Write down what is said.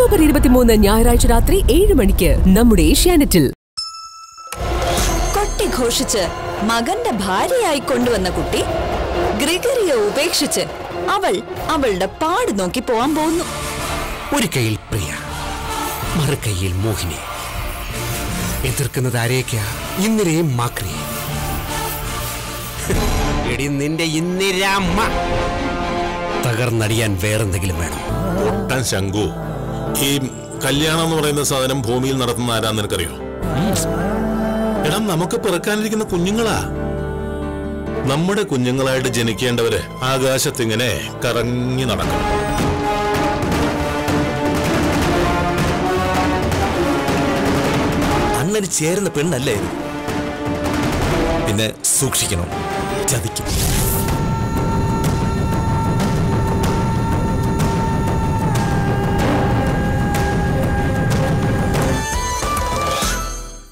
October ഇരുപത്തിമൂന്ന് ഞായറാഴ്ച രാത്രി ഏഴ് മണിക്ക് നമ്മുടെ ഏഷ്യാനെറ്റിൽ കൊട്ടിഘോഷിച്ച് മകന്റെ ഭാര്യയായി കൊണ്ടുവന്ന കുട്ടി ഗ്രിഗറിയെ ഉപേക്ഷിച്ച് അവൾ അവളുടെ പാട് നോക്കി പോവാൻ പോകുന്നു ഒരു കൈയിൽ പ്രിയ മറുകൈയിൽ മോഹിനി എതിർക്കുന്നത് ആരേക്കാ ഇന്ദിരയും മാക്രി എടി നിന്റെ ഇന്ദിരാമ്മ തകർന്നടിയാൻ വേറെന്തെങ്കിലും വേണം ഒട്ടൻ ശങ്കു ഈ കല്യാണം എന്ന് പറയുന്ന സാധനം ഭൂമിയിൽ നടത്തുന്ന ആരാന്ന് നിനക്കറിയോ എടാ നമുക്ക് പിറക്കാനിരിക്കുന്ന കുഞ്ഞുങ്ങളാ നമ്മുടെ കുഞ്ഞുങ്ങളായിട്ട് ജനിക്കേണ്ടവര് ആകാശത്തിങ്ങനെ കറങ്ങി നടക്കണം അണ്ണന് ചേരുന്ന പെണ്ണല്ലേ ഇത് പിന്നെ സൂക്ഷിക്കണം ചതിക്കും